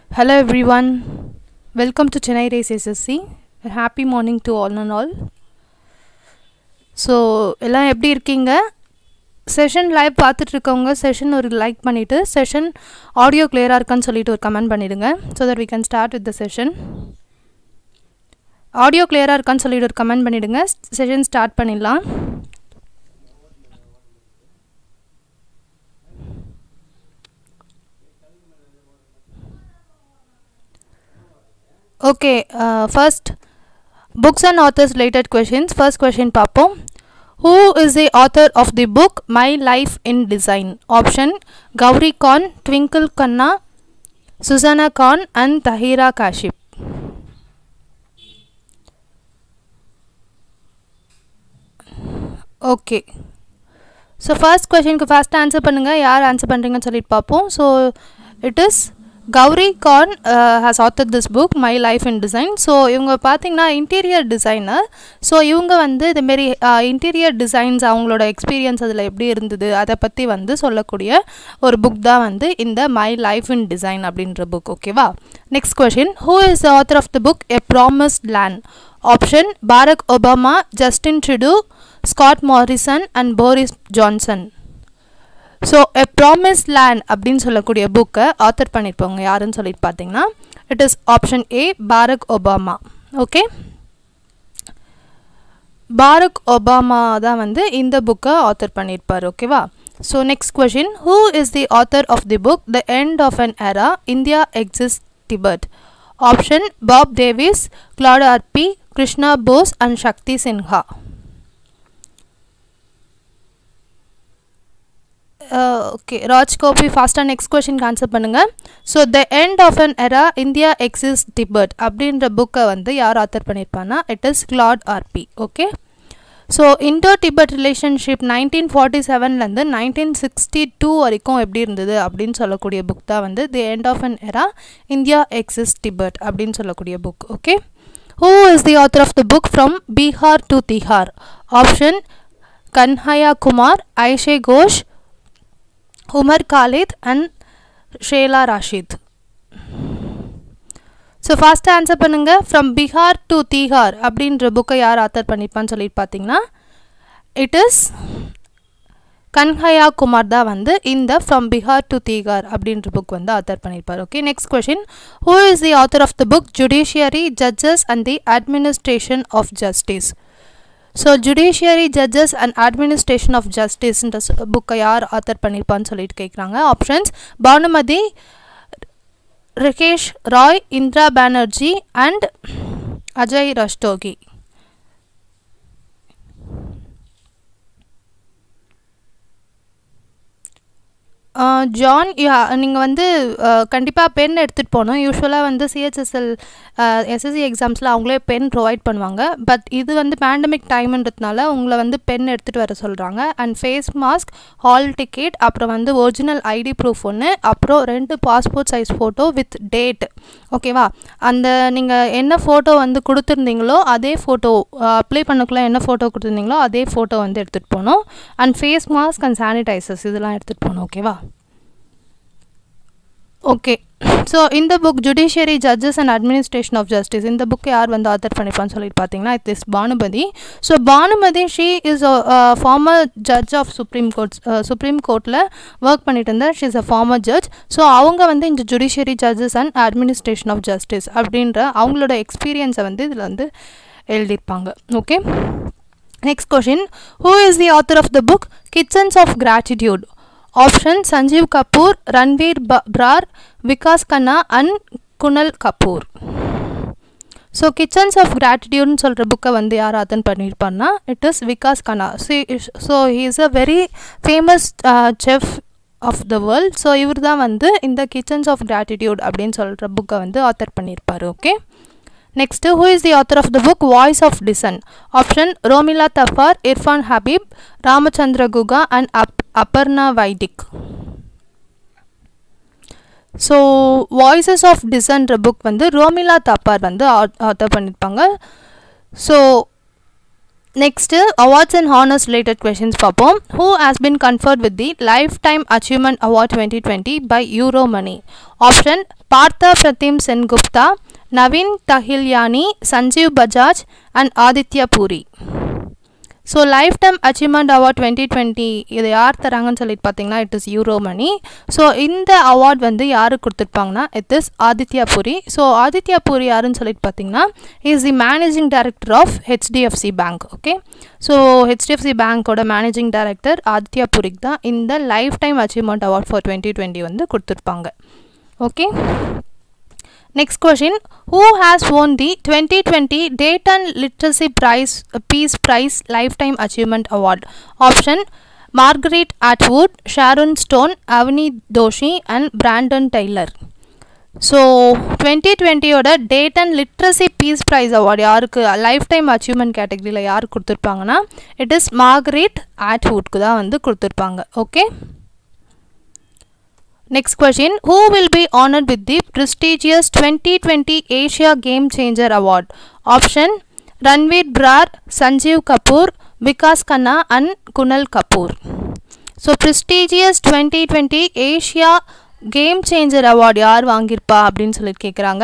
Hello everyone. Welcome to Chennai Race SSC. A happy morning to all and all. So எல்லாம் எப்படி இருக்கீங்க session live பார்த்துட்டு இருக்கவங்க session ஒரு லைக் பண்ணிவிட்டு செஷன் ஆடியோ கிளியராக இருக்கான்னு சொல்லிட்டு ஒரு கமெண்ட் பண்ணிவிடுங்க so that we can start with the session audio கிளியராக இருக்கான்னு சொல்லிட்டு ஒரு கமெண்ட் பண்ணிவிடுங்க செஷன் ஸ்டார்ட் பண்ணிடலாம் okay first books and authors related questions first question பார்ப்போம் who is the author of the book my life in design option Gauri Khan Twinkle Khanna Sussanne Khan and Tahira Kashyap okay so first கொஷினுக்கு first answer பண்ணுங்கள் யார் ஆன்சர் பண்ணுறீங்கன்னு சொல்லிட்டு பார்ப்போம் so it is Gauri Khan has author this book my life in design so இவங்க பார்த்தீங்கன்னா interior designer so இவங்க வந்து இதுமாரி இன்டீரியர் டிசைன்ஸ் அவங்களோட எக்ஸ்பீரியன்ஸ் அதில் எப்படி இருந்தது அதை பற்றி வந்து சொல்லக்கூடிய ஒரு புக் தான் வந்து இந்த மை லைஃப் இன் டிசைன் அப்படின்ற புக் ஓகேவா next question who is the author of the book a promised land option Barack Obama Justin Trudeau Scott Morrison and Boris Johnson so a promise land அப்படின்னு சொல்லக்கூடிய புக்கை author பண்ணியிருப்பவங்க யாருன்னு சொல்லிட்டு பார்த்தீங்கன்னா it is option A Barack Obama okay Barack Obama தான் வந்து இந்த புக்கை ஆத்தர் பண்ணியிருப்பார் ஓகேவா so next question who is the author of the book the end of an era India exits Tibet option Bob Davis Claude Arpi Krishna Bose and Shakti Sinha okay Raj Gopi ஃபாஸ்ட்டாக next கொஷினுக்கு answer பண்ணுங்கள் so the end of an era India exits Tibet அப்படின்ற புக்கை வந்து யார் author பண்ணியிருப்பான்னா it is Claude Arpi okay so Indo Tibet relationship nineteen forty செவன்லேருந்து nineteen sixty two வரைக்கும் எப்படி இருந்தது அப்படின்னு சொல்லக்கூடிய புக் தான் வந்து the end of an era India exits Tibet அப்படின்னு சொல்லக்கூடிய book okay who is the author of the book from Bihar to Tihar option Kanhaiya Kumar Aishe Ghosh Umar Khalid and Shehla Rashid so first answer பண்ணுங்கள் ஃப்ரம் பீகார் டு தீகார் அப்படின்ற புக்கை யார் ஆத்தர் பண்ணியிருப்பான்னு சொல்லிட்டு பார்த்தீங்கன்னா இட் இஸ் கன்ஹயா குமார் தான் வந்து இந்த ஃப்ரம் பீகார் டு தீகார் அப்படின்ற புக் வந்து ஆத்தர் பண்ணியிருப்பார் okay next question who is the author of the book judiciary judges and the administration of justice so judiciary judges and administration of ஜஸ்டிஸ்ன்ற புக்கை யார் ஆத்தர் பண்ணியிருப்பான்னு சொல்லிட்டு கேட்குறாங்க ஆப்ஷன்ஸ் பானுமதி ரிகேஷ் ராய் இந்திரா பானர்ஜி அண்ட் அஜய் ரஸ்டோகி ஜான் நீங்கள் வந்து கண்டிப்பாக பென் எடுத்துகிட்டு போகணும் யூஸ்வலாக வந்து சிஹெச்எஸ்எல் எஸ்எஸ்சி எக்ஸாம்ஸில் அவங்களே பென் ப்ரொவைட் பண்ணுவாங்க பட் இது வந்து பேண்டமிக் டைம்ன்றதுனால உங்களை வந்து பென் எடுத்துகிட்டு வர சொல்கிறாங்க and face mask hall ticket அப்புறம் வந்து ஒரிஜினல் ஐடி ப்ரூஃப் ஒன்று அப்புறம் ரெண்டு passport size photo with date ஓகேவா அந்த நீங்கள் என்ன ஃபோட்டோ வந்து கொடுத்துருந்தீங்களோ அதே ஃபோட்டோ அப்ளை பண்ணக்குள்ளே என்ன ஃபோட்டோ கொடுத்துருந்தீங்களோ அதே ஃபோட்டோ வந்து எடுத்துகிட்டு போகணும் and face mask and sanitizers இதெல்லாம் எடுத்துகிட்டு போகணும் ஓகேவா ஓகே ஸோ இந்த book judiciary judges and administration of justice இந்த புக் யார் வந்து ஆத்தர் பண்ணிப்பான்னு சொல்லிட்டு பார்த்தீங்கன்னா it is Banumathi so Banumathi she is former judge of supreme court supreme கோர்ட்டில் ஒர்க் பண்ணிட்டு இருந்தார் she is a former judge so அவங்க வந்து இந்த judiciary judges and administration of justice அப்படின்ற அவங்களோட எக்ஸ்பீரியன்ஸை வந்து இதில் வந்து எழுதியிருப்பாங்க okay next question who is the author of the book kitchens of gratitude option Sanjeev Kapoor Ranveer Brar Vikas Khanna and Kunal Kapoor so kitchens of கிராட்டிடியூட்னு சொல்கிற புக்கை வந்து யார் அட்டன் பண்ணியிருப்பார்னா it is Vikas Khanna C so he is a very famous chef of the world so இவர் தான் வந்து இந்த கிச்சன்ஸ் ஆஃப் கிராட்டிடியூட் அப்படின்னு சொல்கிற புக்கை வந்து ஆத்தர் பண்ணியிருப்பார் okay next who is the author of the book voice of dissent option Romila Thapar Irfan Habib Ramachandra Guha and அப் Aparna Vaidik so voices of டிசன்ற புக் வந்து ரோமிலா தப்பார் வந்து ஆத்தர் பண்ணியிருப்பாங்க so next awards and honours related questions பார்ப்போம் who has been conferred with the lifetime achievement award twenty twenty by Euromoney option Partha Pratim Sengupta Naveen Tahilyani Sanjiv Bajaj and Aditya Puri so lifetime achievement award twenty twenty இதை யார் தராங்கன்னு சொல்லிட்டு பார்த்தீங்கன்னா it is Euromoney so இந்த award வந்து யாருக்கு கொடுத்துருப்பாங்கன்னா it is Aditya Puri so Aditya Puri யாருன்னு சொல்லிட்டு பார்த்தீங்கன்னா is the managing director of HDFC bank okay so HDFC பேங்க்கோட மேனேஜிங் டைரக்டர் ஆதித்யா பூரிக்கு தான் இந்த lifetime achievement award for twenty twenty வந்து கொடுத்துருப்பாங்க okay Next question Who has won the 2020 Dayton Literacy Prize Peace Prize Lifetime Achievement Award? Option Margaret Atwood, Sharon Stone, Avni Doshi and Brandon Taylor. So twenty டுவெண்ட்டியோட Dayton literacy peace prize award யாருக்கு lifetime achievement கேட்டகரியில் யாருக்கு கொடுத்துருப்பாங்கன்னா it is Margaret ஆட்வுட்க்கு தான் வந்து கொடுத்துருப்பாங்க okay Next question Who will be honored with the prestigious 2020 Asia Game Changer Award? Option Ranveer Brar, Sanjeev Kapoor, Vikas Khanna and Kunal Kapoor. So prestigious twenty twenty Asia game changer award யார் வாங்கியிருப்பா அப்படின்னு சொல்லிட்டு கேட்குறாங்க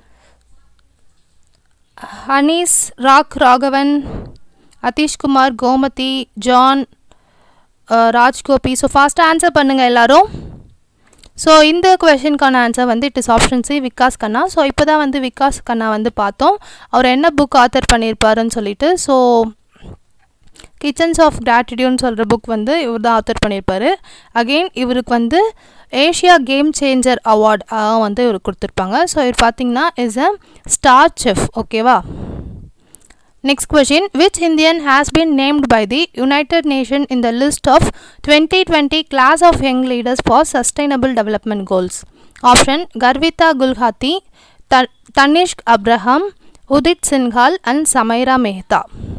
ஹனீஸ் ராக் Raghavan Athishkumar Gomathi John Rajgopi so ஃபாஸ்ட்டாக answer பண்ணுங்கள் எல்லோரும் ஸோ இந்த கொஷனுக்கான ஆன்சர் வந்து it is option C Vikas Khanna so இப்போ தான் வந்து விகாஸ் கண்ணா வந்து பார்த்தோம் அவர் என்ன புக் ஆத்தர் பண்ணியிருப்பாருன்னு சொல்லிட்டு ஸோ கிச்சன்ஸ் ஆஃப் கிராட்டிடியூன்னு சொல்கிற புக் வந்து இவர் தான் ஆத்தர் பண்ணியிருப்பார் அகெயின் இவருக்கு வந்து ஏஷியா கேம் சேஞ்சர் அவார்ட் வந்து இவருக்கு கொடுத்துருப்பாங்க ஸோ இவர் பார்த்தீங்கன்னா இஸ் அ ஸ்டார் செஃப் ஓகேவா Next question Which Indian has been named by the United Nations in the list of 2020 class of young leaders for sustainable development goals? Option Garvita Gulhati, Ta- Tanishq Abraham, Udit Singhal and Samaira Mehta.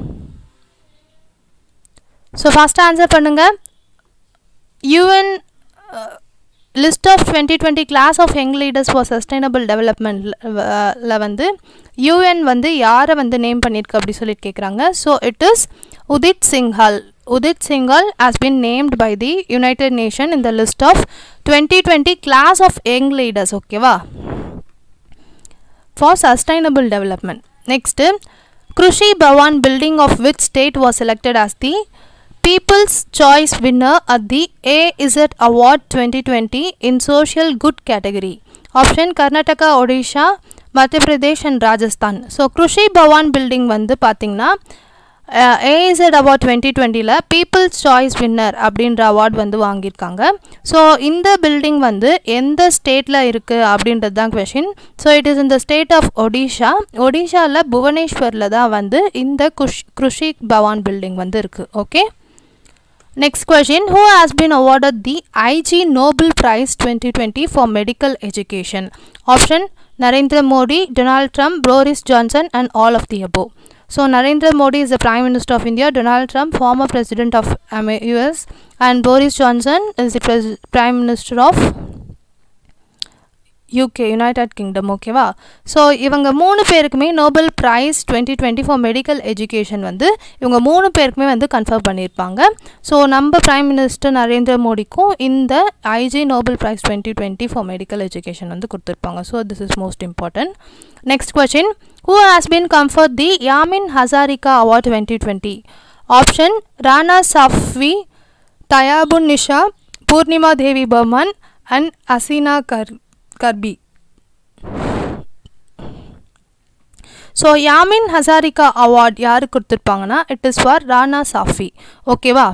So fast answer பண்ணுங்கள் UN list of twenty twenty class of young leaders for sustainable டெவலப்மெண்ட்டில் வந்து UN வந்து யாரை வந்து name பண்ணியிருக்கு அப்படி சொல்லிட்டு கேட்குறாங்க so it is Udit Singhal Udit Singhal has been named by the united nation in the list of twenty twenty class of young leaders ஓகேவா for sustainable development next Krishi Bhavan building of which state was selected as the People's Choice winner at the AZ Award 2020 in Social Good category. Option Karnataka, Odisha, Madhya Pradesh and Rajasthan. So Krishi Bhavan building வந்து பார்த்தீங்கன்னா AZ award twenty டுவெண்ட்டியில் people's choice winner அப்படின்ற award வந்து வாங்கியிருக்காங்க so இந்த building வந்து எந்த ஸ்டேட்டில் இருக்குது அப்படின்றது தான் கொஷின் ஸோ இட் இஸ் இந்த ஸ்டேட் ஆஃப் ஒடிஷா ஒடிஷாவில் புவனேஸ்வரில் தான் வந்து இந்த குஷ் கிருஷி பவான் பில்டிங் வந்து இருக்குது okay Next question Who has been awarded the IG Nobel Prize 2020 for medical education? Option Narendra Modi, Donald Trump, Boris Johnson, and all of the above. So, Narendra Modi is the Prime Minister of India, Donald Trump, former President of um, US, and Boris Johnson is the pres- Prime Minister of UK united kingdom ஓகேவா so இவங்க மூணு பேருக்குமே Nobel prize twenty twenty for medical education வந்து இவங்க மூணு பேருக்குமே வந்து confirm பண்ணியிருப்பாங்க ஸோ நம்ம பிரைம் மினிஸ்டர் நரேந்திர மோடிக்கும் இந்த Ig Nobel prize twenty twenty for medical education வந்து கொடுத்துருப்பாங்க so this is most important next question who has been conferred the Yamin Hazarika award twenty twenty option Rana Safvi Tayabun Nisha Purnima Devi Barman and Aseena கர் கர்பி ஸோ யாமின் ஹசாரிகா அவார்ட் யாருக்கு கொடுத்துருப்பாங்கன்னா it is for Rana Safi ஓகேவா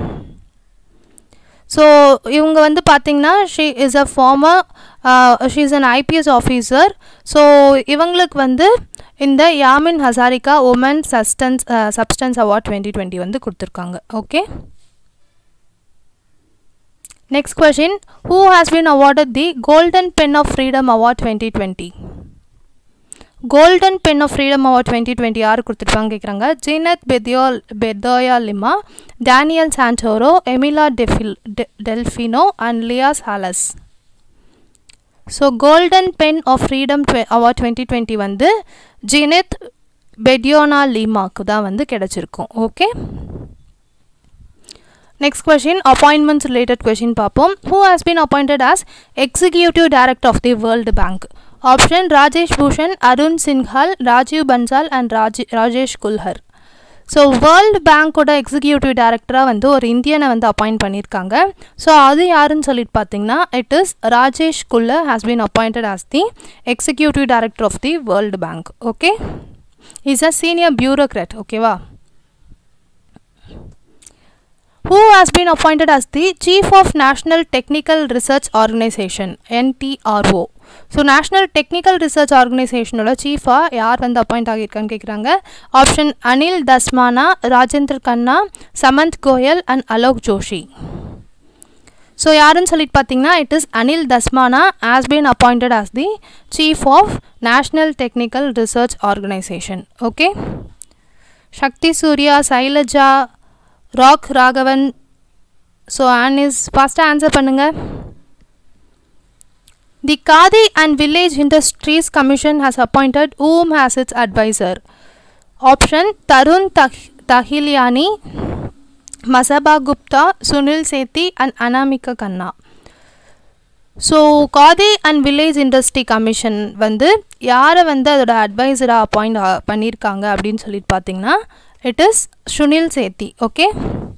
so இவங்க வந்து பார்த்தீங்கன்னா she is a former she is an IPS officer so இவங்களுக்கு வந்து இந்த Yamin Hazarika woman substance substance award twenty twenty வந்து கொடுத்துருக்காங்க okay next question who has been awarded the golden pen of freedom award twenty twenty golden pen of freedom award twenty twenty யார் கொடுத்துருப்பாங்க கேட்குறாங்க Jineth பெதியோல் Bedoya Lima Daniel Santoro Emilia டெஃபில் Delfino and லியாஸ் ஹாலஸ் so golden pen of freedom award twenty twenty வந்து Jineth Bedoya லீமாக்கு தான் வந்து கிடச்சிருக்கும் okay next question appointments related question பார்ப்போம் who has been appointed as executive director of the world bank option Rajesh Bhushan Arun Singhal Rajeev Bansal and ராஜி Rajesh Khullar so world பேங்க்கோட executive டைரக்டராக வந்து ஒரு இந்தியனை வந்து அப்பாயிண்ட் பண்ணியிருக்காங்க ஸோ அது யாருன்னு சொல்லிட்டு பார்த்தீங்கன்னா it is Rajesh Khullar has been appointed as the executive director of the world bank okay is a senior bureaucrat ஓகேவா who has been appointed as the chief of national technical research organization ntro so national technical research ஆர்கனைசேஷனோட சீஃபாக யார் வந்து appoint ஆகியிருக்கான்னு கேட்குறாங்க option Anil Dasmana Rajendra Khanna Samant Goel and Alok Joshi so யாருன்னு சொல்லிட்டு பார்த்தீங்கன்னா it is Anil Dasmana has been appointed as the chief of national technical research organisation okay Shakti Surya Shailaja ராக் ராகவன் ஸோ ஆன் இஸ் ஃபாஸ்ட்டாக ஆன்சர் பண்ணுங்கள் the Khadi and village industries commission has appointed um has its advisor option Tarun தஹ் Tahiliani Masaba Gupta Sunil Sethi and Anamika Khanna so Khadi and village industry commission வந்து யாரை வந்து அதோட அட்வைசராக appoint பண்ணியிருக்காங்க அப்படின்னு சொல்லிட்டு பார்த்தீங்கன்னா it is Shunil Sethi okay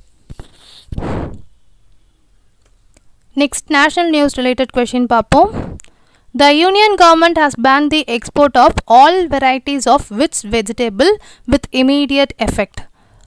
next national news related question பார்ப்போம் the union government has banned the export of all varieties of which vegetable with immediate effect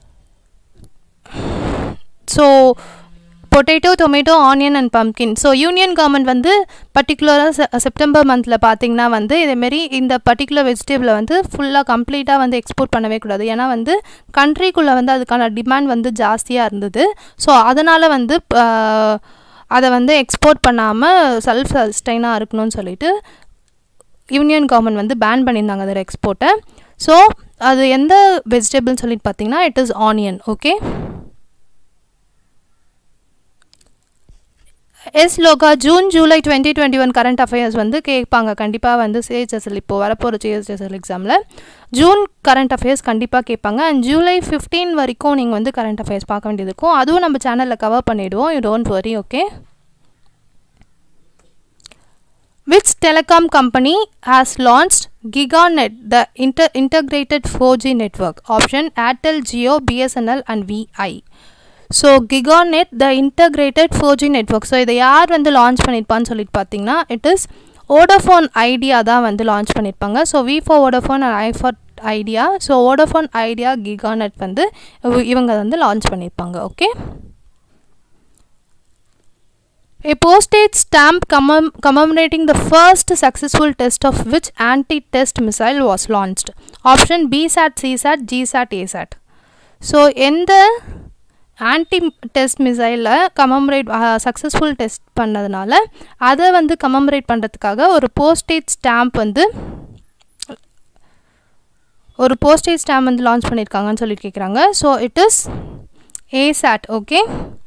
so potato tomato onion and pumpkin so union government வந்து பர்டிகுலராக September மந்தில் பார்த்தீங்கன்னா வந்து இதேமாரி இந்த particular வெஜிடபிளை வந்து ஃபுல்லாக கம்ப்ளீட்டாக வந்து எக்ஸ்போர்ட் பண்ணவே கூடாது ஏன்னா வந்து கண்ட்ரிக்குள்ளே வந்து அதுக்கான டிமாண்ட் வந்து ஜாஸ்தியாக இருந்தது ஸோ அதனால் வந்து அதை வந்து எக்ஸ்போர்ட் பண்ணாமல் செல்ஃப் சஸ்டைனாக இருக்கணும்னு சொல்லிட்டு யூனியன் கவர்மெண்ட் வந்து பேன் பண்ணியிருந்தாங்க அதோட எக்ஸ்போர்ட்டை ஸோ அது எந்த வெஜிடபிள்னு சொல்லிட்டு பார்த்தீங்கன்னா இட் இஸ் ஆனியன் ஓகே எஸ் லோகா June July twenty twenty one current affairs வந்து கேட்பாங்க கண்டிப்பாக வந்து சிஹெச்எஸ்எல் இப்போ வரப்போகிற சிஹெச்எஸ்எல் எக்ஸாமில் ஜூன் கரண்ட் அஃபேர்ஸ் கண்டிப்பாக கேட்பாங்க அண்ட் ஜூலை ஃபிஃப்டீன் வரைக்கும் நீங்கள் வந்து கரண்ட் அஃபேர்ஸ் பார்க்க வேண்டியது இருக்கும் அதுவும் நம்ம சேனலில் கவர் பண்ணிவிடுவோம் you don't worry okay which telecom company has launched Giganet the inter integrated four G network option Airtel Jio BSNL and VI so Giganet the integrated four G network so இதை யார் வந்து லான்ச் பண்ணியிருப்பான்னு சொல்லிட்டு பார்த்தீங்கன்னா இட் இஸ் ஓடோஃபோன் ஐடியா தான் வந்து launch பண்ணியிருப்பாங்க so V for Vodafone and I for Idea so Vodafone Idea Giganet வந்து இவங்க வந்து லான்ச் பண்ணியிருப்பாங்க okay A postage stamp commem commemorating the first successful test of which anti-test missile was launched. Option BSAT, CSAT, GSAT, ASAT. So எந்த anti test மிசைலில் commemorate successful test பண்ணதுனால அதை வந்து commemorate பண்ணுறதுக்காக ஒரு போஸ்டேஜ் ஸ்டாம்ப் வந்து ஒரு போஸ்டேஜ் ஸ்டாம்ப் வந்து லான்ச் பண்ணியிருக்காங்கன்னு சொல்லிட்டு கேட்குறாங்க so it is ASAT okay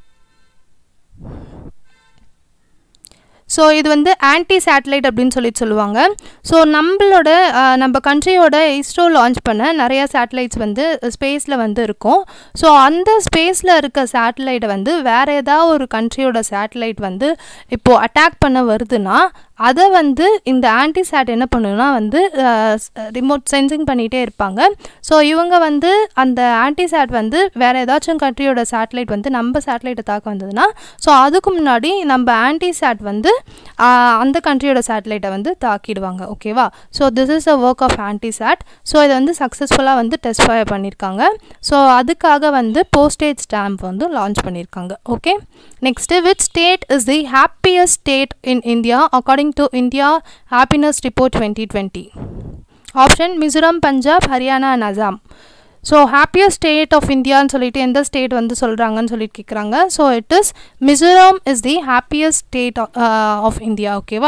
so இது வந்து ஆன்டி சேட்டலைட் அப்படின்னு சொல்லிட்டு சொல்லுவாங்க ஸோ நம்மளோட நம்ம கண்ட்ரியோட இஸ்ரோ லான்ச் பண்ண நிறையா சேட்டலைட்ஸ் வந்து ஸ்பேஸில் வந்து இருக்கும் ஸோ அந்த ஸ்பேஸில் இருக்க சேட்டலைட்டை வந்து வேறு ஏதாவது ஒரு கண்ட்ரியோட சேட்டலைட் வந்து இப்போது அட்டாக் பண்ண வருதுன்னா அதை வந்து இந்த ஆன்டி சேட் என்ன பண்ணுன்னா வந்து ரிமோட் சென்சிங் பண்ணிகிட்டே இருப்பாங்க ஸோ இவங்க வந்து அந்த ஆன்டி சேட் வந்து வேறு ஏதாச்சும் கண்ட்ரியோட சேட்டலைட் வந்து நம்ம சேட்டலைட்டை தாக்க வந்ததுன்னா ஸோ அதுக்கு முன்னாடி நம்ம ஆன்டி சேட் வந்து அந்த கண்ட்ரியோட சேட்டலைட்டை வந்து தாக்கிடுவாங்க ஓகேவா so this is a work of anti sat so இதை வந்து சக்ஸஸ்ஃபுல்லாக வந்து டெஸ்ட் ஃபயர் பண்ணியிருக்காங்க ஸோ அதுக்காக வந்து போஸ்டேஜ் ஸ்டாம்ப் வந்து லான்ச் பண்ணியிருக்காங்க okay next which state is the happiest state in India according to India Happiness Report 2020. Option Mizoram, Punjab, Haryana and Assam. So happiest state of இந்தியான்னு சொல்லிட்டு எந்த state வந்து சொல்கிறாங்கன்னு சொல்லிட்டு கேட்குறாங்க so it is Mizoram is the happiest state of India ஓகேவா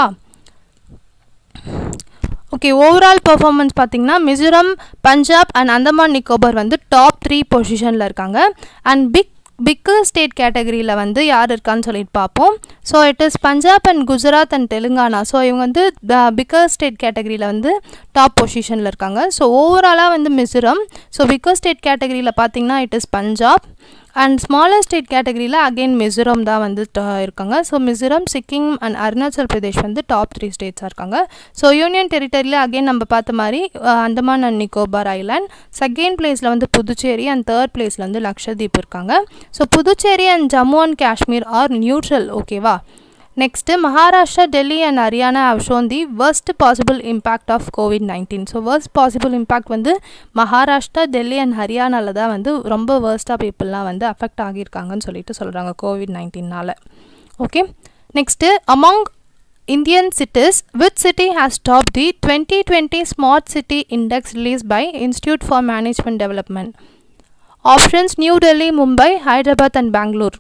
okay overall performance பார்த்தீங்கன்னா Mizoram Punjab and Andaman Nicobar வந்து டாப் த்ரீ பொசிஷனில் இருக்காங்க அண்ட் பிக் பிக்கர் ஸ்டேட் கேட்டகரியில் வந்து யார் இருக்கான்னு சொல்லிட்டு பார்ப்போம் so it is Punjab and Gujarat and Telangana so இவங்க வந்து பிக்கர் ஸ்டேட் கேட்டகரியில் வந்து டாப் பொசிஷனில் இருக்காங்க ஸோ ஓவராலாக வந்து மிசோரம் ஸோ பிக்கர் ஸ்டேட் கேட்டகரியில் பார்த்தீங்கன்னா it is Punjab and smaller state கேட்டகரியில் அகெயின் மிசோரம் தான் வந்து இருக்காங்க ஸோ மிசோரம் சிக்கிம் அண்ட் அருணாச்சல் பிரதேஷ் வந்து டாப் த்ரீ ஸ்டேட்ஸாக இருக்காங்க ஸோ யூனியன் டெரிட்டரியில் அகெயின் நம்ம பார்த்த மாதிரி Andaman and Nicobar island second பிளேஸில் வந்து புதுச்சேரி அண்ட் தேர்ட் பிளேஸில் வந்து லக்ஷதீப் இருக்காங்க so Puducherry and Jammu and Kashmir are neutral ஓகேவா next Maharashtra Delhi and Haryana have shown the worst possible impact of COVID nineteen so worst possible impact வந்து மகாராஷ்டிரா டெல்லி அண்ட் ஹரியானாவில் தான் வந்து ரொம்ப வேர்ஸ்ட்டாக பீப்புளெலாம் வந்து அஃபெக்ட் ஆகியிருக்காங்கன்னு சொல்லிட்டு சொல்கிறாங்க கோவிட் நைன்டீனால் okay next among Indian cities which city has top the twenty twenty smart city index release by institute for management development options New Delhi Mumbai Hyderabad and Bangalore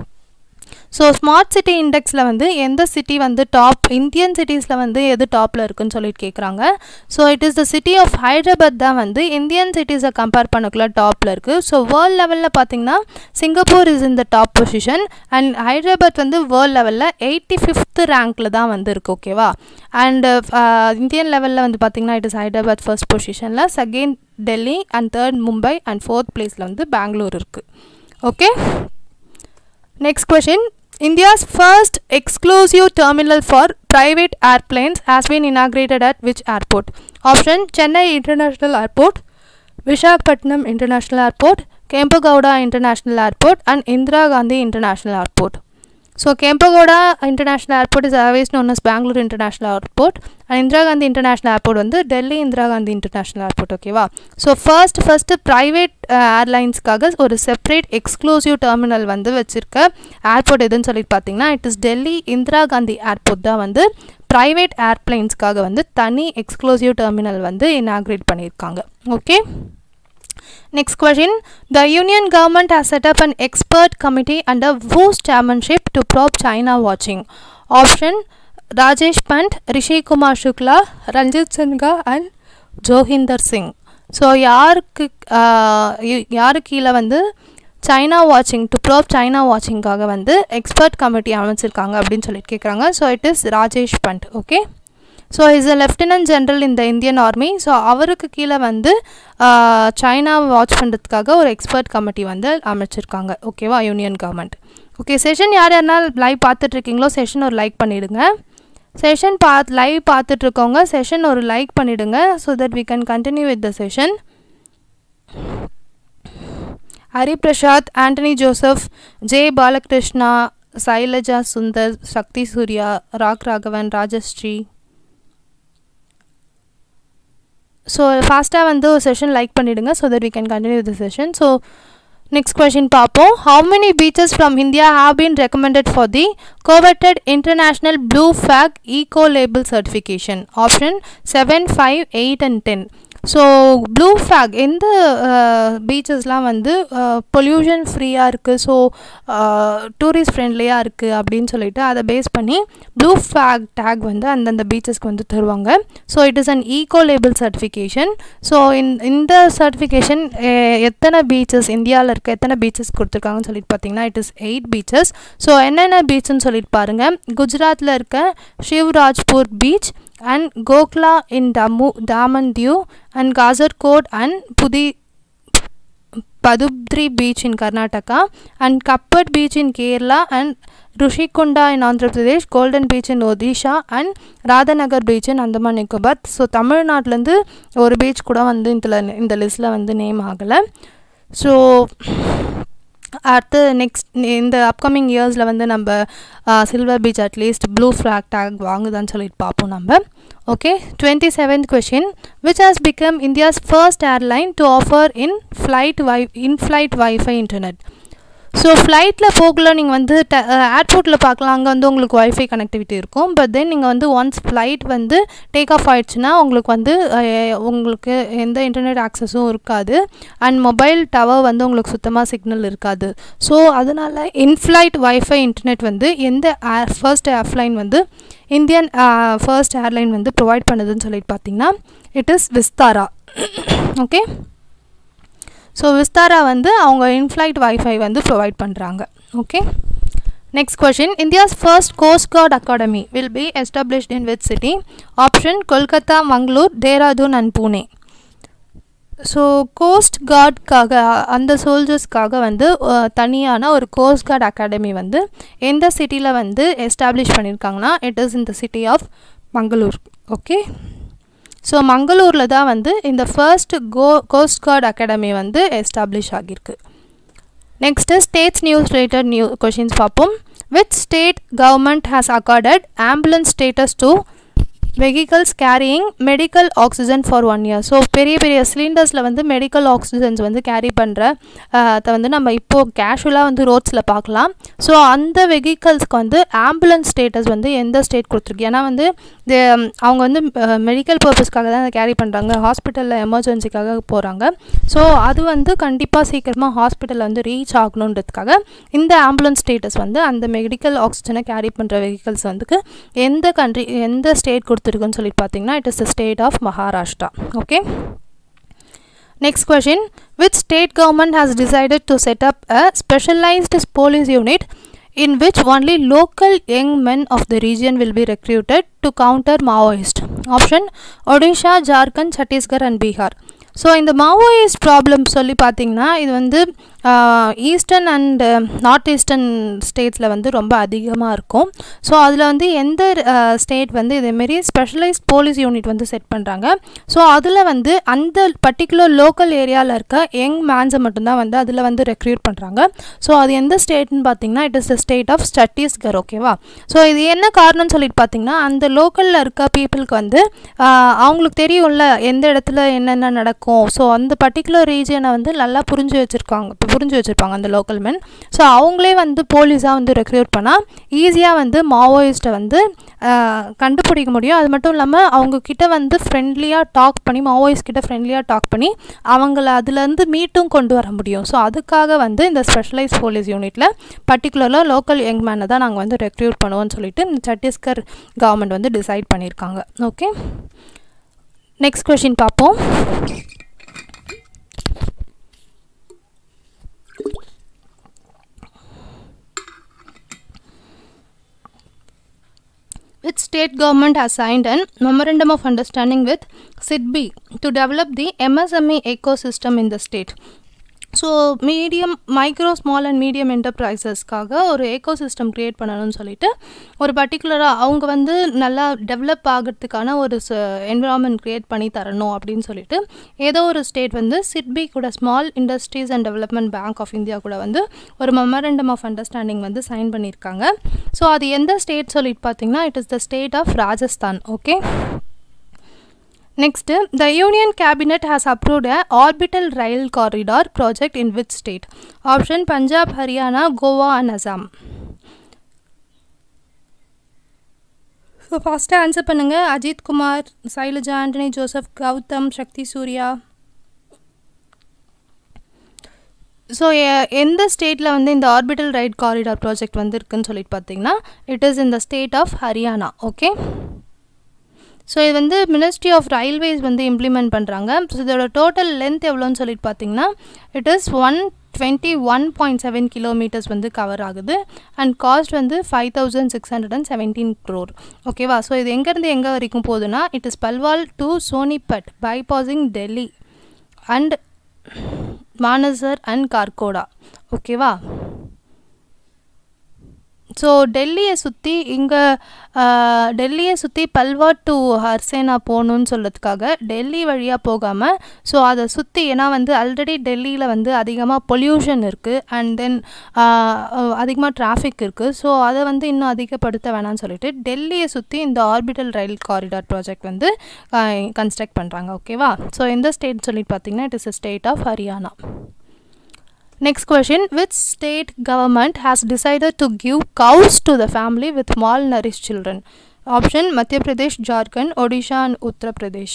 so smart city இண்டெக்ஸில் வந்து எந்த சிட்டி வந்து டாப் இந்தியன் சிட்டிஸில் வந்து எது டாப்பில் இருக்குன்னு சொல்லிட்டு கேட்குறாங்க so it is the city of Hyderabad தான் வந்து இந்தியன் சிட்டிஸை கம்பேர் பண்ணக்குள்ள டாப்பில் இருக்குது ஸோ வேர்ல்ட் லெவலில் பார்த்தீங்கன்னா Singapore is in the top position and Hyderabad வந்து வேர்ல்ட் லெவலில் எயிட்டி ஃபிஃப்த் ரேங்க்கில் தான் வந்து இருக்குது ஓகேவா அண்ட் இந்தியன் லெவலில் வந்து பார்த்தீங்கன்னா இட் இஸ் ஹைதராபாத் ஃபர்ஸ்ட் பொசிஷனில் second Delhi and third Mumbai and fourth பிளேஸில் வந்து பெங்களூர் இருக்குது okay next question India's first exclusive terminal for private airplanes has been inaugurated at which airport? Option Chennai International Airport, Vishakhapatnam International Airport, Kempegowda International Airport, and Indira Gandhi International Airport. So Kempegowda International Airport is always known as Bangalore International Airport and Indira Gandhi International Airport வந்து Delhi Indira Gandhi international airport ஓகேவா so first first private ஏர்லைன்ஸ்க்காக ஒரு separate exclusive terminal வந்து வச்சுருக்க airport எதுன்னு சொல்லிட்டு பார்த்தீங்கன்னா it is Delhi Indira Gandhi airport தான் வந்து ப்ரைவேட் ஏர்ப்ளைன்ஸ்க்காக வந்து தனி எக்ஸ்க்ளூசிவ் டெர்மினல் வந்து இனாக்ரேட் பண்ணியிருக்காங்க ஓகே Next question. The Union government has set up an expert committee under whose chairmanship to probe China watching? Option Rajesh Pant, Rishi Kumar Shukla, Ranjit Sinha and Joginder Singh so யாருக்கு யாரு கீழே வந்து China வாட்சிங் to probe China வாட்சிங்காக வந்து expert committee அமைச்சிருக்காங்க அப்படின்னு சொல்லிட்டு கேட்குறாங்க so it is Rajesh Pant okay so is a lieutenant general இந்த இந்தியன் ஆர்மி ஸோ அவருக்கு கீழே வந்து சைனா வாட்ச் பண்ணுறதுக்காக ஒரு எக்ஸ்பர்ட் கமிட்டி வந்து அமைச்சிருக்காங்க ஓகேவா யூனியன் கவர்மெண்ட் ஓகே செஷன் யார் யாருனா லைவ் பார்த்துட்ருக்கீங்களோ செஷன் ஒரு லைக் பண்ணிவிடுங்க செஷன் பார்த்து லைவ் பார்த்துட்ருக்கவங்க செஷன் ஒரு லைக் பண்ணிவிடுங்க so that we can continue with the session Hariprasad Antony Joseph J Balakrishna Shailaja Sundar Shakthi Surya ராக் ராகவன் ராஜஸ்ரீ ஸோ ஃபாஸ்ட்டாக வந்து ஒரு செஷன் லைக் பண்ணிவிடுங்க so that we can continue the session so next question பார்ப்போம் how many beaches from India have been recommended for the coveted international blue fake ego label certification option seven five eight and ten so blue flag எந்த பீச்சஸ்லாம் வந்து pollution ஃப்ரீயாக இருக்குது so tourist ஃப்ரெண்ட்லியாக இருக்குது அப்படின்னு சொல்லிட்டு அதை பேஸ் பண்ணி ப்ளூ ஃபேக் டேக் வந்து அந்தந்த பீச்சஸ்க்கு வந்து தருவாங்க so it is an eco label certification so இந்த சர்டிஃபிகேஷன் எத்தனை பீச்சஸ் இந்தியாவில் இருக்க எத்தனை பீச்சஸ் கொடுத்துருக்காங்கன்னு சொல்லிட்டு பார்த்தீங்கன்னா it is eight beaches so என்னென்ன பீச்சுன்னு சொல்லிட்டு பாருங்கள் குஜராத்தில் இருக்க Shivrajpur beach and Gokla in Damu, Daman Diu and Kazarkot and Pudi Padubdri beach in Karnataka and Kappat beach in Kerala and Rushikonda in Andhra Pradesh golden beach in Odisha and Radhanagar beach in Andaman Nicobar so தமிழ்நாட்டிலேருந்து ஒரு beach கூட வந்து இதில் இந்த லிஸ்ட்டில் வந்து நேம் ஆகலை so அடுத்து நெக்ஸ்ட் இந்த அப்கமிங் இயர்ஸில் வந்து நம்ம silver beach at least blue flag tag வாங்குதான்னு சொல்லிட்டு பார்ப்போம் நம்ம okay twenty seventh question which has become India's first airline to offer in flight வை in flight wifi internet so ஃப்ளைட்டில் போகல நீங்கள் வந்து ட ஏர்போர்ட்டில் பார்க்கலாம் அங்கே வந்து உங்களுக்கு ஒய்ஃபை கனெக்டிவிட்டி இருக்கும் பட் தென் நீங்கள் வந்து ஒன்ஸ் ஃப்ளைட் வந்து டேக் ஆஃப் ஆகிடுச்சுன்னா உங்களுக்கு வந்து உங்களுக்கு எந்த இன்டர்நெட் ஆக்சஸும் இருக்காது அண்ட் மொபைல் டவர் வந்து உங்களுக்கு சுத்தமாக சிக்னல் இருக்காது ஸோ அதனால் இன்ஃப்ளைட் ஒய்ஃபை இன்டர்நெட் வந்து எந்த ஏர் ஃபர்ஸ்ட் ஏர்ஃப்ளைன் வந்து இந்தியன் ஃபர்ஸ்ட் ஏர்லைன் வந்து ப்ரொவைட் பண்ணுதுன்னு சொல்லிட்டு பார்த்தீங்கன்னா it is Vistara okay so Vistara வந்து அவங்க இன்ஃப்ளைட் வைஃபை வந்து ப்ரொவைட் பண்ணுறாங்க okay next question India's first coast guard academy will be established in with city option Kolkata Mangalore Dehradun and Pune so coast கார்டுக்காக அந்த சோல்ஜர்ஸ்க்காக வந்து தனியான ஒரு கோஸ்ட் கார்டு அகாடமி வந்து எந்த சிட்டியில் வந்து எஸ்டாப்ளிஷ் பண்ணியிருக்காங்கன்னா it is in the city of Mangalore okay so மங்களூரில் தான் வந்து இந்த first co coast guard academy வந்து எஸ்டாப்ளிஷ் ஆகியிருக்கு next states news related new questions பார்ப்போம் which state government has accorded ambulance status to vehicles carrying medical oxygen for one year so பெரிய பெரிய சிலிண்டர்ஸில் வந்து மெடிக்கல் ஆக்சிஜன்ஸ் வந்து கேரி பண்ணுற அதை வந்து நம்ம இப்போது கேஷுவலாக வந்து ரோட்ஸில் பார்க்கலாம் ஸோ அந்த வெஹிக்கல்ஸ்க்கு வந்து ஆம்புலன்ஸ் ஸ்டேட்டஸ் வந்து எந்த ஸ்டேட் கொடுத்துருக்கு ஏன்னா வந்து அவங்க வந்து மெடிக்கல் பர்பஸ்க்காக தான் அதை கேரி பண்ணுறாங்க ஹாஸ்பிட்டலில் எமர்ஜென்சிக்காக போகிறாங்க ஸோ அது வந்து கண்டிப்பாக சீக்கிரமாக ஹாஸ்பிட்டலில் வந்து ரீச் ஆகணுன்றதுக்காக இந்த ஆம்புலன்ஸ் ஸ்டேட்டஸ் வந்து அந்த மெடிக்கல் ஆக்சிஜனை கேரி பண்ணுற வெஹிக்கல்ஸ் வந்துக்கு எந்த கண்ட்ரி எந்த ஸ்டேட் கொடுத்துருக்குன்னு சொல்லி பார்த்தீங்கன்னா it is the state of Maharashtra okay next question which state government has decided to set up a specialised police unit in which only local young men of the region will be recruited to counter Maoist. Option Odisha, Jharkhand, Chhattisgarh and Bihar. So இந்த Maoist problem சொல்லி பார்த்தீங்கன்னா இது வந்து eastern and north eastern ஸ்டேட்ஸில் வந்து ரொம்ப அதிகமாக இருக்கும் ஸோ அதில் வந்து எந்த ஸ்டேட் வந்து இதேமாரி ஸ்பெஷலைஸ்ட் போலீஸ் யூனிட் வந்து செட் பண்ணுறாங்க ஸோ அதில் வந்து அந்த பர்டிகுலர் லோக்கல் ஏரியாவில் இருக்க யங் மேன்ஸை மட்டும்தான் வந்து அதில் வந்து ரெக்ரூட் பண்ணுறாங்க ஸோ அது எந்த ஸ்டேட்னு பார்த்தீங்கன்னா it is the state of Chhattisgarh ஓகேவா ஸோ இது என்ன காரணம்னு சொல்லிட்டு பார்த்தீங்கன்னா அந்த லோக்கலில் இருக்க பீப்புளுக்கு வந்து அவங்களுக்கு தெரியும்ல எந்த இடத்துல என்னென்ன நடக்கும் ஸோ அந்த பர்டிகுலர் ரீஜனை வந்து நல்லா புரிஞ்சு வச்சுருக்காங்க புரிஞ்சு வச்சுருப்பாங்க அந்த லோக்கல் மென் ஸோ அவங்களே வந்து போலீஸாக வந்து ரெக்ரூட் பண்ணால் ஈஸியாக வந்து மாவோயிஸ்ட்டை வந்து கண்டுபிடிக்க முடியும் அது மட்டும் இல்லாமல் அவங்கக்கிட்ட வந்து ஃப்ரெண்ட்லியாக டாக் பண்ணி மாவோயிஸ்ட் கிட்ட ஃப்ரெண்ட்லியாக டாக் பண்ணி அவங்கள அதுலேருந்து மீட்டும் கொண்டு வர முடியும் ஸோ அதுக்காக வந்து இந்த ஸ்பெஷலைஸ் போலீஸ் யூனிட்டில் பர்டிகுலராக லோக்கல் யங் மேனை தான் நாங்கள் வந்து ரெக்ரூட் பண்ணுவோம்னு சொல்லிட்டு இந்த சத்தீஸ்கர் கவர்மெண்ட் வந்து டிசைட் பண்ணியிருக்காங்க ஓகே நெக்ஸ்ட் கொஷின் பார்ப்போம் which state government has signed an memorandum of understanding with SIDBI to develop the MSME ecosystem in the state. So medium micro small and medium என்டர்பிரைசஸ்க்காக ஒரு ஏக்கோ system create பண்ணணும்னு சொல்லிட்டு ஒரு பர்டிகுலராக அவங்க வந்து நல்லா டெவலப் ஆகிறதுக்கான ஒரு என்விரான்மெண்ட் க்ரியேட் பண்ணி தரணும் அப்படின்னு சொல்லிட்டு ஏதோ ஒரு ஸ்டேட் வந்து சிட்பி கூட small industries and development bank of India கூட வந்து ஒரு மெமரண்டம் ஆஃப் அண்டர்ஸ்டாண்டிங் வந்து சைன் பண்ணியிருக்காங்க ஸோ அது எந்த ஸ்டேட் சொல்லிட்டு பார்த்தீங்கன்னா it is the state of Rajasthan okay Next, the Union Cabinet has approved a orbital rail corridor project in which state? Option Punjab, Haryana, Goa and Assam. So first answer பண்ணுங்கள் Ajith Kumar Shailaja Antony Joseph Gautham Shakthi Surya so எந்த ஸ்டேட்டில் வந்து இந்த orbital right corridor project வந்து இருக்குன்னு சொல்லிட்டு பார்த்தீங்கன்னா it is in the state of Haryana okay so இது வந்து மினிஸ்ட்ரி ஆஃப் ரயில்வேஸ் வந்து இம்ப்ளிமெண்ட் பண்ணுறாங்க ஸோ இதோட டோட்டல் லென்த் எவ்வளோன்னு சொல்லிட்டு பார்த்தீங்கன்னா it is one twenty one point seven kilometres வந்து கவர் ஆகுது அண்ட் காஸ்ட் வந்து five thousand six hundred and seventeen crore ஓகேவா ஸோ இது எங்கேருந்து எங்கே வரைக்கும் போகுதுன்னா it is Palwal to Sonipat bypassing Delhi and Manesar and Kharkhoda ஓகேவா ஸோ டெல்லியை சுற்றி இங்கே டெல்லியை சுற்றி பல்வாட் டு ஹர்சேனா போகணுன்னு சொல்கிறதுக்காக டெல்லி வழியாக போகாமல் ஸோ அதை சுற்றி ஏன்னா வந்து ஆல்ரெடி டெல்லியில் வந்து அதிகமாக பொல்யூஷன் இருக்குது அண்ட் தென் அதிகமாக டிராஃபிக் இருக்குது ஸோ அதை வந்து இன்னும் அதிகப்படுத்த வேணாம்னு சொல்லிட்டு டெல்லியை சுற்றி இந்த ஆர்பிட்டல் ரயில் காரிடார் ப்ராஜெக்ட் வந்து கன்ஸ்ட்ரக்ட் பண்ணுறாங்க ஓகேவா ஸோ எந்த ஸ்டேட் சொல்லிட்டு பார்த்தீங்கன்னா it is a state of Haryana Next question Which state government has decided to give cows to the family with malnourished children? Option Madhya Pradesh, Jharkhand, Odisha and Uttar Pradesh.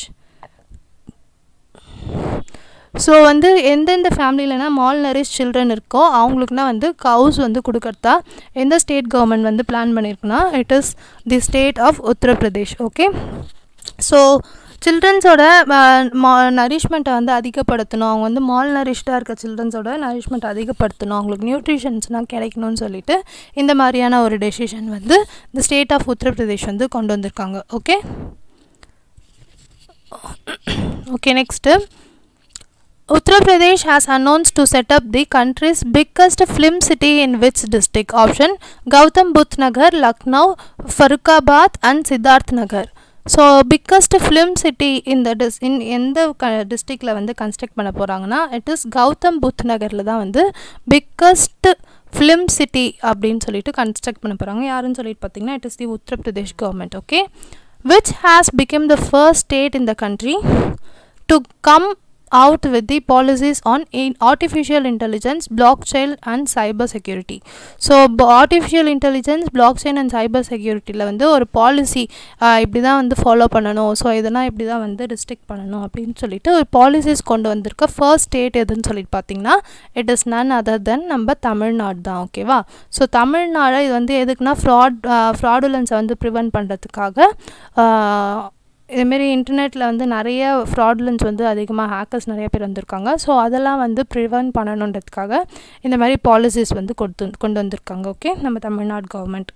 So வந்து எந்தெந்த ஃபேமிலியிலனா mall nourish children இருக்கோ அவங்களுக்குனா வந்து கவுஸ் வந்து கொடுக்கறதா எந்த state government வந்து plan பண்ணியிருக்குன்னா it is the state of Uttar Pradesh okay so சில்ட்ரன்ஸோட நரிஷ்மெண்ட்டை வந்து அதிகப்படுத்தணும் அவங்க வந்து மால் நரிஷ்டாக இருக்க சில்ட்ரன்ஸோட நரிஷ்மெண்ட் அதிகப்படுத்தணும் அவங்களுக்கு நியூட்ரிஷன்ஸ்லாம் கிடைக்கணும்னு சொல்லிட்டு இந்த மாதிரியான ஒரு டெசிஷன் வந்து இந்த ஸ்டேட் ஆஃப் உத்தரப்பிரதேஷ் வந்து கொண்டு வந்திருக்காங்க okay okay next Uttar Pradesh has announced to set up the country's biggest film city in which district? Option Gautam Budh Nagar, Lucknow, Farrukhabad and Siddharth Nagar. So biggest film city இந்த டிஸ் இன் எந்த க டிஸ்ட்ரிக்டில் வந்து construct பண்ண போகிறாங்கன்னா it is Gautham புத் நகரில் தான் வந்து பிக்கஸ்ட் ஃபிலிம் சிட்டி அப்படின்னு சொல்லிட்டு கன்ஸ்ட்ரக்ட் பண்ண போகிறாங்க யாருன்னு சொல்லிட்டு பார்த்தீங்கன்னா it is the Uttar Pradesh government okay which has become the first state in the country to come out with the policies on in artificial intelligence blockchain and cyber security so artificial intelligence blockchain and cyber securityல வந்து ஒரு policy இப்படி தான் வந்து follow பண்ணணும் so இதெல்லாம் இப்படி தான் வந்து ரிஸ்ட்ரிக்ட் பண்ணணும் அப்படின்னு சொல்லிட்டு ஒரு பாலிசிஸ் கொண்டு வந்திருக்க ஃபர்ஸ்ட் ஸ்டேட் எதுன்னு சொல்லிட்டு பார்த்தீங்கன்னா இட் இஸ் நன் அதர் தென் நம்ம தமிழ்நாடு தான் ஓகேவா ஸோ தமிழ்நாடு இது வந்து எதுக்குன்னா ஃப்ராட் ஃப்ராடுலன்ஸை வந்து ப்ரிவென்ட் பண்ணுறதுக்காக இதுமாரி இன்டர்நெட்டில் வந்து நிறைய ஃப்ராட்லன்ஸ் வந்து அதிகமாக ஹேக்கர்ஸ் நிறைய பேர் வந்திருக்காங்க ஸோ அதெல்லாம் வந்து ப்ரிவென்ட் பண்ணணுன்றதுக்காக இந்த மாதிரி பாலிசிஸ் வந்து கொடுத்து கொண்டு வந்திருக்காங்க ஓகே நம்ம Tamil Nadu government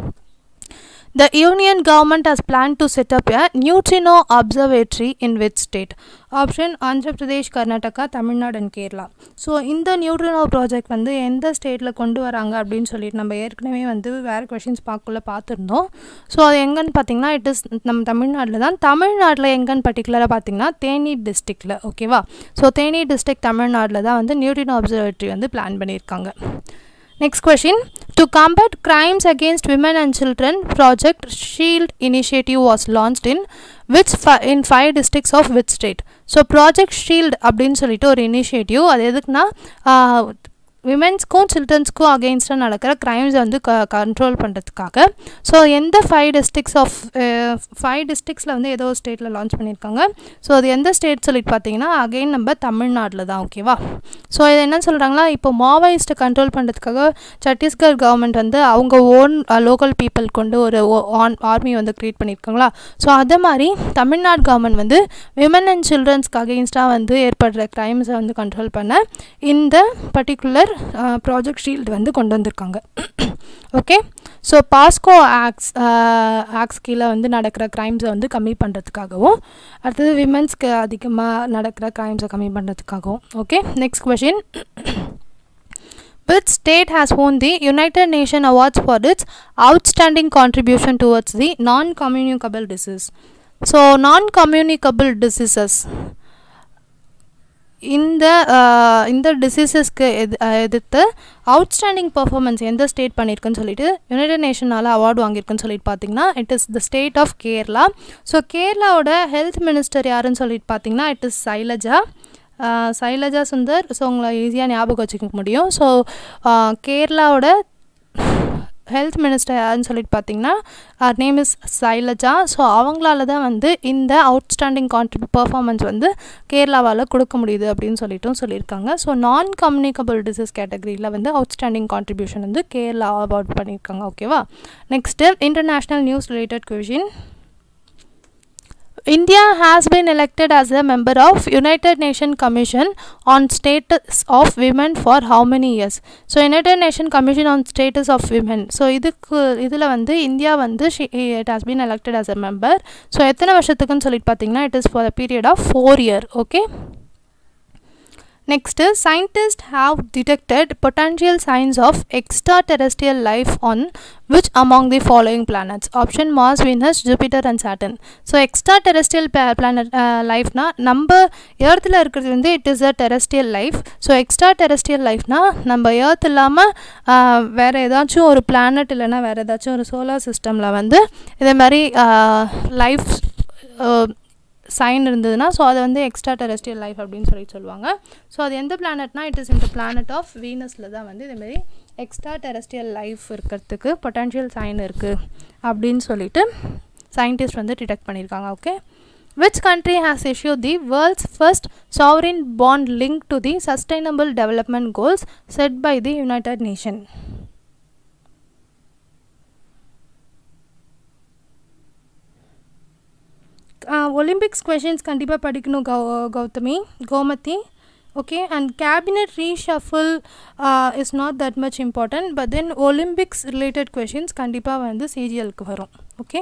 The union government has planned to set up a neutrino observatory in which state? Option Andhra Pradesh, Karnataka, Tamil Nadu and Kerala. So இந்த நியூட்ரினோ ப்ராஜெக்ட் வந்து எந்த ஸ்டேட்டில் கொண்டு வராங்க அப்படின்னு சொல்லிட்டு நம்ம ஏற்கனவே வந்து வேறு கொஷின்ஸ் பார்க்கல பார்த்துருந்தோம் ஸோ அது எங்கன்னு பார்த்தீங்கன்னா இட் இஸ் நம்ம தமிழ்நாட்டில் தான் தமிழ்நாட்டில் எங்கன்னு பர்டிகுலராக பார்த்தீங்கன்னா தேனி டிஸ்ட்ரிக்டில் ஓகேவா ஸோ தேனி டிஸ்ட்ரிக்ட் தமிழ்நாட்டில் தான் வந்து நியூட்ரினோ அப்சர்வேட்டரி வந்து பிளான் பண்ணியிருக்காங்க Next question. To combat crimes against women and children, Project Shield initiative was launched in which fi- in five districts of which state? So project shield அப்படின்னு சொல்லிட்டு ஒரு initiative அது எதுக்குன்னா விமென்ஸ்க்கும் சில்ட்ரன்ஸ்க்கும் அகெயின்ஸ்டாக நடக்கிற க்ரைம்ஸை வந்து க கண்ட்ரோல் பண்ணுறதுக்காக ஸோ எந்த ஃபைவ் டிஸ்ட்ரிக்ஸ் ஆஃப் ஃபைவ் டிஸ்ட்ரிக்ஸில் வந்து ஏதோ ஸ்டேட்டில் லான்ச் பண்ணியிருக்காங்க ஸோ அது எந்த ஸ்டேட் சொல்லிட்டு பார்த்தீங்கன்னா அகெயின் நம்ம தமிழ்நாட்டில் தான் ஓகேவா ஸோ இது என்ன சொல்கிறாங்களா இப்போ மாவோயிஸ்ட்டை கண்ட்ரோல் பண்ணுறதுக்காக சத்தீஸ்கர் கவர்மெண்ட் வந்து அவங்க ஓன் லோக்கல் பீப்புள் கொண்டு ஒரு ஆன் ஆர்மி வந்து க்ரியேட் பண்ணியிருக்காங்களா ஸோ அதே மாதிரி தமிழ்நாடு கவர்மெண்ட் வந்து விமன் அண்ட் சில்ட்ரன்ஸ்க்கு அகெயின்ஸ்டாக வந்து ஏற்படுற க்ரைம்ஸை வந்து கண்ட்ரோல் பண்ண இந்த பர்டிகுலர் ப்ராஜெக்ட் ஷீல்டு வந்து கொண்டு வந்திருக்காங்க okay so POCSO acts acts கீழே வந்து நடக்கிற க்ரைம்ஸை வந்து கம்மி பண்ணுறதுக்காகவும் அடுத்தது விமென்ஸ்க்கு அதிகமாக நடக்கிற க்ரைம்ஸை கம்மி பண்ணுறதுக்காகவும் okay next question Which state has won the United Nations Awards for its outstanding contribution towards the non-communicable disease? So, non-communicable diseases. இந்த இந்த டிசீசஸ்க்கு எது எதிர்த்து அவுட்ஸ்டாண்டிங் பர்ஃபார்மன்ஸ் எந்த ஸ்டேட் பண்ணியிருக்குன்னு சொல்லிட்டு யுனைடெட் நேஷனால் அவார்டு வாங்கியிருக்குன்னு சொல்லிட்டு பார்த்தீங்கன்னா it is the state of Kerala so கேரளாவோட ஹெல்த் மினிஸ்டர் யாருன்னு சொல்லிட்டு பார்த்தீங்கன்னா it is Shailaja Shailaja Sundar so உங்களை ஈஸியாக ஞாபகம் வச்சுக்க முடியும் ஸோ கேரளாவோட ஹெல்த் மினிஸ்டர் யாருன்னு சொல்லிட்டு பார்த்தீங்கன்னா நேம் இஸ் சைலஜா ஸோ அவங்களால தான் வந்து இந்த அவுட்ஸ்டாண்டிங் கான்ட்ரி பர்ஃபார்மன்ஸ் வந்து கேரளாவால் கொடுக்க முடியுது அப்படின்னு சொல்லிட்டும் சொல்லியிருக்காங்க ஸோ நான் கம்யூனிகபிள் டிசீஸ் கேட்டகரியில் வந்து அவுட்ஸ்டாண்டிங் கான்ட்ரிபியூஷன் வந்து கேரளா அவார்ட் பண்ணியிருக்காங்க ஓகேவா next international news related question India has been elected as a member of United Nations Commission on Status of Women for how many years? So united nation commission on status of women so இதுக்கு இதில் வந்து India வந்து it has been elected as a member so எத்தனை வருஷத்துக்குன்னு சொல்லிட்டு பார்த்தீங்கன்னா it is for the period of four year okay Next, scientists have detected potential signs of extraterrestrial life on which among the following planets? Option Mars, Venus, Jupiter and Saturn. So extra terrestrial planet லைஃப்னா நம்ம ஏர்த்தில் இருக்கிறது வந்து it is a terrestrial life so extra terrestrial லைஃப்னா நம்ம earth இல்லாமல் வேறு ஏதாச்சும் ஒரு பிளானட் இல்லைன்னா வேறு ஏதாச்சும் ஒரு சோலார் சிஸ்டமில் வந்து இதே மாதிரி லைஃப் சைன் இருந்ததுன்னா ஸோ அதை வந்து எக்ஸ்ட்ரா டெரஸ்ட்ரியல் லைஃப் அப்படின்னு சொல்லி சொல்லுவாங்க ஸோ அது எந்த பிளானட்னா இட் இஸ் இந்த பிளானட் ஆஃப் வீனஸில் தான் வந்து இதுமாரி எக்ஸ்ட்ரா டெரஸ்ட்ரியல் லைஃப் இருக்கிறதுக்கு பொட்டன்ஷியல் சைன் இருக்குது அப்படின்னு சொல்லிட்டு சயின்டிஸ்ட் வந்து டிடெக்ட் பண்ணியிருக்காங்க okay which country has issue the world's first sovereign bond link to the sustainable development goals set by the united nation olympics questions கண்டிப்பாக படிக்கணும் கௌ Gauthami Gomathi okay and cabinet reshuffle is not that much important but then olympics related questions கண்டிப்பாக வந்து சிஜிஎலுக்கு வரும் okay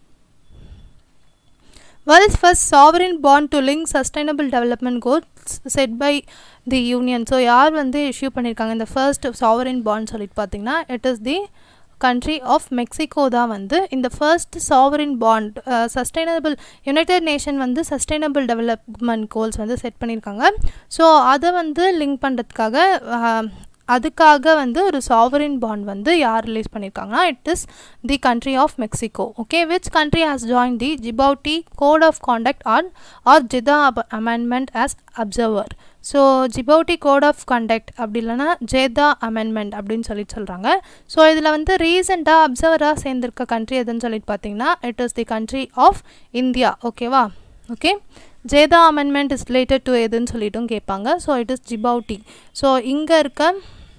world's first sovereign bond to link sustainable development goals set by the union so யார் வந்து issue பண்ணியிருக்காங்க இந்த ஃபர்ஸ்ட் சாவரின் பாண்ட் சொல்லிட்டு பார்த்தீங்கன்னா it is the country of Mexico தான் வந்து இந்த first sovereign bond sustainable united nation வந்து சஸ்டைனபிள் டெவலப்மெண்ட் கோல்ஸ் வந்து செட் பண்ணியிருக்காங்க ஸோ அதை வந்து லிங்க் பண்ணுறதுக்காக அதுக்காக வந்து ஒரு சாவரின் பாண்ட் வந்து யார் ரிலீஸ் பண்ணியிருக்காங்கன்னா it is the country of Mexico okay which country has join the Djibouti code of conduct on or Jeddah amendment as observer so Djibouti code of conduct அப்படி இல்லைனா ஜேதா amendment அப்படின்னு சொல்லிட்டு சொல்கிறாங்க so இதில் வந்து ரீசெண்டாக அப்சர்வராக சேர்ந்திருக்க கண்ட்ரி எதுன்னு சொல்லிட்டு பார்த்தீங்கன்னா it is the country of India ஓகேவா okay Jeddah amendment is related to எதுன்னு சொல்லிட்டும் கேட்பாங்க so it is Djibouti so இங்கே இருக்க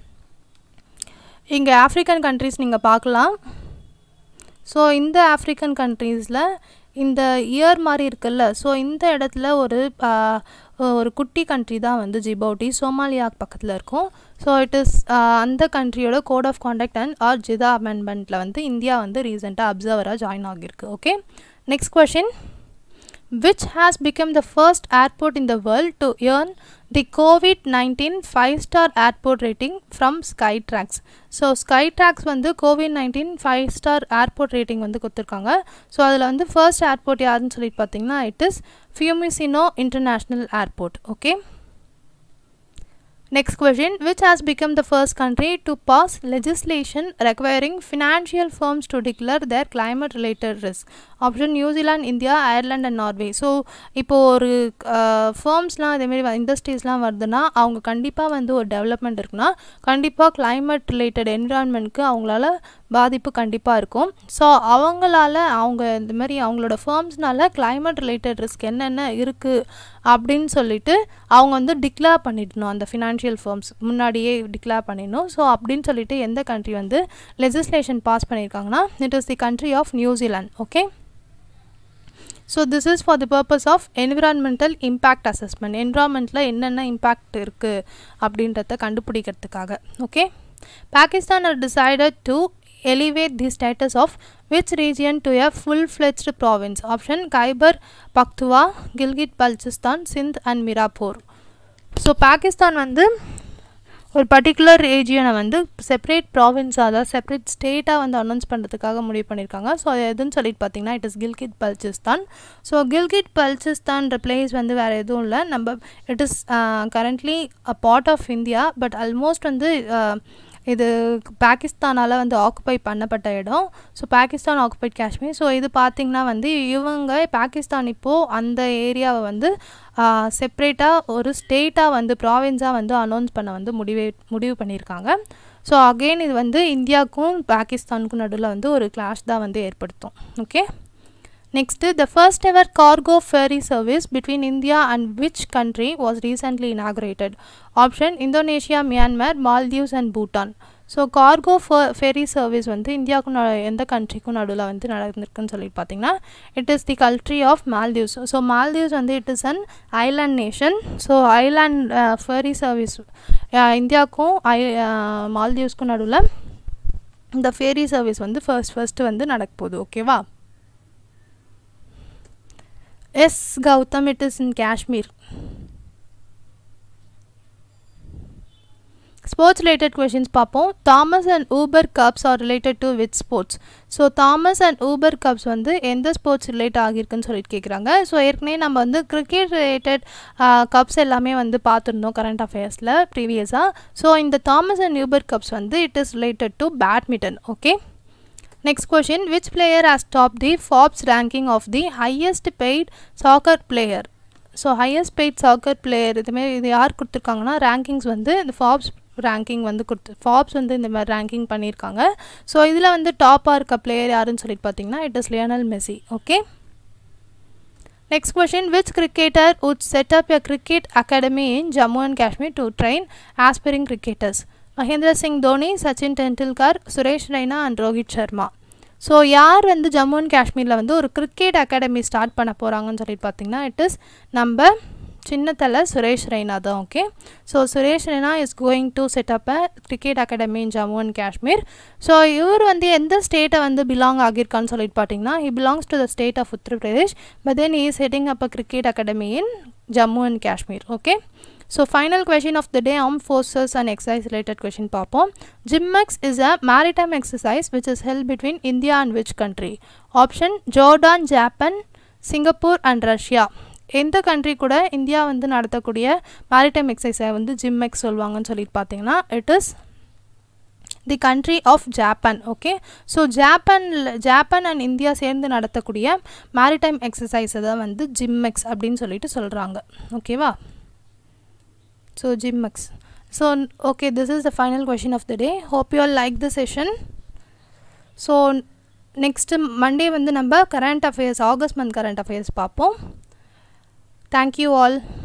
இங்கே ஆஃப்ரிக்கன் கண்ட்ரிஸ் நீங்கள் பார்க்கலாம் ஸோ இந்த ஆஃப்ரிக்கன் கண்ட்ரீஸில் இந்த இயர் மாதிரி இருக்குல்ல ஸோ இந்த இடத்துல ஒரு ஒரு குட்டி கண்ட்ரி தான் வந்து ஜிபவுட்டி சோமாலியா பக்கத்தில் இருக்கும் ஸோ இட் இஸ் அந்த கண்ட்ரியோட code of conduct and or Jeddah அமெண்ட்மெண்ட்டில் வந்து இந்தியா வந்து ரீசெண்டாக அப்சர்வராக ஜாயின் ஆகியிருக்கு okay next question which has become the first airport in the world to earn the COVID-19 five-star airport rating from Skytrax. So Skytrax வந்து covid nineteen five star airport rating வந்து கொடுத்துருக்காங்க so அதில் வந்து first airport யாருன்னு சொல்லிட்டு பார்த்தீங்கன்னா it is Fiumicino international airport okay Next question Which has become the first country to pass legislation requiring financial firms to declare their climate related risk? Option New Zealand India Ireland and Norway so இப்போது ஒரு ஃபேர்ம்ஸ்லாம் இதேமாரி இண்டஸ்ட்ரீஸ்லாம் வருதுன்னா அவங்க கண்டிப்பாக வந்து ஒரு development இருக்குன்னா கண்டிப்பாக climate ரிலேட்டட் என்விரான்மெண்ட்க்கு அவங்களால பாதிப்பு கண்டிப்பாக இருக்கும் ஸோ அவங்களால அவங்க இந்த மாதிரி அவங்களோட ஃபேர்ம்ஸ்னால climate ரிலேட்டட் ரிஸ்க் என்னென்ன இருக்குது அப்படின்னு சொல்லிட்டு அவங்க வந்து டிக்ளேர் பண்ணிடணும் அந்த ஃபினான்ஷியல் ஃபேர்ம்ஸ் முன்னாடியே டிக்ளேர் பண்ணிடணும் ஸோ அப்படின்னு சொல்லிட்டு எந்த கண்ட்ரி வந்து லெஜிஸ்லேஷன் பாஸ் பண்ணியிருக்காங்கன்னா it is the country of New Zealand okay so this is for the purpose of environmental impact assessment என்விரான்மெண்ட்டில் என்னென்ன இம்பேக்ட் இருக்குது அப்படின்றத கண்டுபிடிக்கிறதுக்காக okay Pakistan are decided to elevate the status of which region to a full-fledged province option Khyber Pakhtunkhwa Gilgit Baltistan Sindh and Mirapur so Pakistan வந்து ஒரு particular ரீஜியனை வந்து separate ப்ராவின்ஸாக அதாவது separate ஸ்டேட்டாக வந்து அனௌன்ஸ் பண்ணுறதுக்காக முடிவு பண்ணியிருக்காங்க ஸோ அது எதுன்னு சொல்லிட்டு பார்த்தீங்கன்னா it is Gilgit Baltistan so Gilgit பல்ச்சிஸ்தான்ற பிளேஸ் வந்து வேறு எதுவும் இல்லை நம்ம it is currently a part of India but almost வந்து இது பாகிஸ்தானால் வந்து ஆக்குப்பை பண்ணப்பட்ட இடம் so Pakistan occupied Kashmir so இது பார்த்திங்கன்னா வந்து இவங்க பாகிஸ்தான் இப்போது அந்த ஏரியாவை வந்து செப்ரேட்டாக ஒரு ஸ்டேட்டாக வந்து ப்ராவின்ஸாக வந்து அனௌன்ஸ் பண்ண வந்து முடிவு முடிவு பண்ணியிருக்காங்க ஸோ அகெயின் இது வந்து இந்தியாவுக்கும் பாகிஸ்தானுக்கும் நடுவில் வந்து ஒரு கிளாஷ் தான் வந்து ஏற்படுத்தும் okay Next, the first ever cargo ferry service between India and which country was recently inaugurated? Option Indonesia, Myanmar, Maldives and Bhutan. So cargo ferry service வந்து இந்தியாவுக்கும் எந்த கண்ட்ரிக்கும் நடுவில் வந்து நடந்திருக்குன்னு சொல்லிட்டு பார்த்தீங்கன்னா it is the country of Maldives so Maldives வந்து it is an island nation so island ferry service இந்தியாவுக்கும் ஐ மால்தீவ்ஸ்க்கும் நடுவில் இந்த ஃபெரி சர்வீஸ் வந்து ஃபர்ஸ்ட் ஃபர்ஸ்ட்டு வந்து நடக்க போகுது ஓகேவா Yes, Gautam, it is in Kashmir. Sports related questions பார்ப்போம் Thomas and Uber cups are related to with sports so Thomas and Uber cups வந்து எந்த ஸ்போர்ட்ஸ் ரிலேட் ஆகியிருக்குன்னு சொல்லிட்டு கேட்குறாங்க ஸோ ஏற்கனவே நம்ம வந்து கிரிக்கெட் ரிலேட்டட் கப்ஸ் எல்லாமே வந்து பார்த்துருந்தோம் கரண்ட் அஃபேர்ஸில் ப்ரீவியஸாக ஸோ இந்த தாமஸ் அண்ட் ஊபர் கப்ஸ் வந்து it is related to badminton okay Next question Which player has topped the Forbes ranking of the highest paid soccer player? So highest paid soccer player இதுமாரி இது யார் கொடுத்துருக்காங்கன்னா rankings வந்து இந்த ஃபாப்ஸ் ranking வந்து கொடுத்து ஃபாப்ஸ் வந்து இந்த மாதிரி ரேங்கிங் பண்ணியிருக்காங்க ஸோ இதில் வந்து டாப்பாக இருக்க பிளேயர் யாருன்னு சொல்லிட்டு பார்த்தீங்கன்னா it is Lionel Messi okay next question which cricketer would set up a cricket academy in Jammu and Kashmir to train aspiring cricketers Mahendra Singh Dhoni Sachin Tendulkar Suresh Raina and Rohit Sharma so யார் வந்து ஜம்மு அண்ட் காஷ்மீரில் வந்து ஒரு கிரிக்கெட் அகாடமி ஸ்டார்ட் பண்ண போகிறாங்கன்னு சொல்லிட்டு பார்த்தீங்கன்னா இட் இஸ் நம்ம சின்னத்தலை சுரேஷ் ரெய்னா தான் okay so Suresh Raina is going to set up a cricket academy in Jammu and Kashmir so இவர் வந்து எந்த ஸ்டேட்டை வந்து பிலாங் ஆகியிருக்கான்னு சொல்லிட்டு பார்த்தீங்கன்னா he belongs to the state of Uttar Pradesh but then he setting up a cricket academy in Jammu and Kashmir okay so final question of the day arm forces and exercise related question பார்ப்போம் JIMEX is a maritime exercise which is help between India and which country option Jordan Japan Singapore and Russia எந்த country கூட India வந்து நடத்தக்கூடிய maritime எக்ஸசைஸை வந்து JIMEX சொல்லுவாங்கன்னு சொல்லிட்டு பார்த்தீங்கன்னா it is the country of Japan okay so ஜாப்பானில் ஜாப்பான் அண்ட் இந்தியா சேர்ந்து நடத்தக்கூடிய மேரிடைம் எக்ஸசைஸை தான் வந்து ஜிம்மெக்ஸ் அப்படின்னு சொல்லிட்டு சொல்கிறாங்க ஓகேவா so JIMEX so okay this is the final question of the day hope you all like the session so next Monday வந்து நம்ம current affairs August month current affairs பார்ப்போம் தேங்க்யூ ஆல்